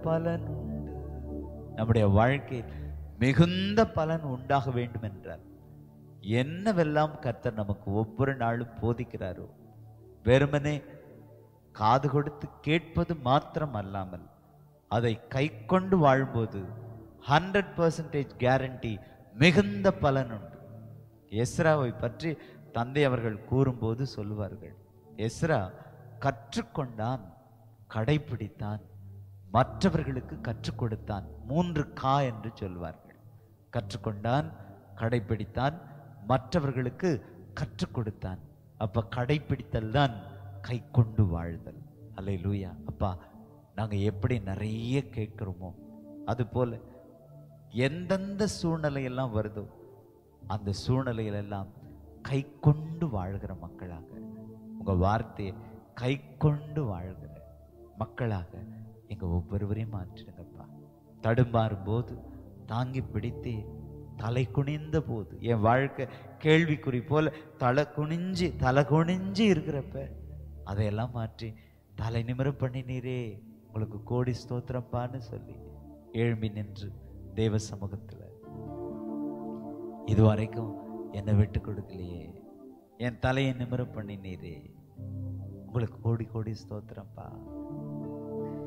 பலன் உண்டு நம்முடைய வாழ்க்கையில் மிகுந்த பலன் உண்டாக வேண்டும் என்றார் என்னவெல்லாம் கர்த்தர் நமக்கு ஒவ்வொரு நாளும் போதிக்கிறாரோ வெறுமனே காது கொடுத்து கேட்பது மாத்திரம் அல்லாமல் அதை கை கொண்டு வாழும்போது ஹண்ட்ரட் பர்சன்டேஜ் கேரண்டி மிகுந்த பலன் உண்டு எஸ்ராவை பற்றி தந்தை அவர்கள் கூறும்போது சொல்லுவார்கள் எஸ்ரா கற்றுக்கொண்டான் கடைப்பிடித்தான் மற்றவர்களுக்கு கற்றுக் கொடுத்தான் மூன்று கா என்று சொல்வார்கள் கற்றுக்கொண்டான் கடைப்பிடித்தான் மற்றவர்களுக்கு கற்றுக் கொடுத்தான் அப்ப கடைப்பிடித்தல் தான் கை கொண்டு வாழ்தல் அல்லை லூயா அப்பா நாங்க எப்படி நிறைய கேட்கிறோமோ அது போல எந்தெந்த சூழ்நிலையெல்லாம் வருதோ அந்த சூழ்நிலையிலெல்லாம் கை கொண்டு வாழ்கிற மக்களாக உங்க வார்த்தையை கை கொண்டு வாழ்கிற மக்களாக எங்க ஒவ்வொருவரையும் மாற்றிடுங்கப்பா தடுமாறும் போது தாங்கி பிடித்தே தலை குனிந்த போது என் வாழ்க்கை கேள்விக்குறி போல தலை குனிஞ்சு தலை குனிஞ்சு இருக்கிறப்ப அதையெல்லாம் மாற்றி தலை நிமிர பண்ணினீரே உங்களுக்கு கோடி ஸ்தோத்திரப்பான்னு சொல்லி எழும்பி நின்று தேவ சமூகத்துல இதுவரைக்கும் என்னை விட்டு கொடுக்கலையே என் தலையை நிமிர பண்ணினீரே உங்களுக்கு கோடி கோடி ஸ்தோத்திரம்ப்பா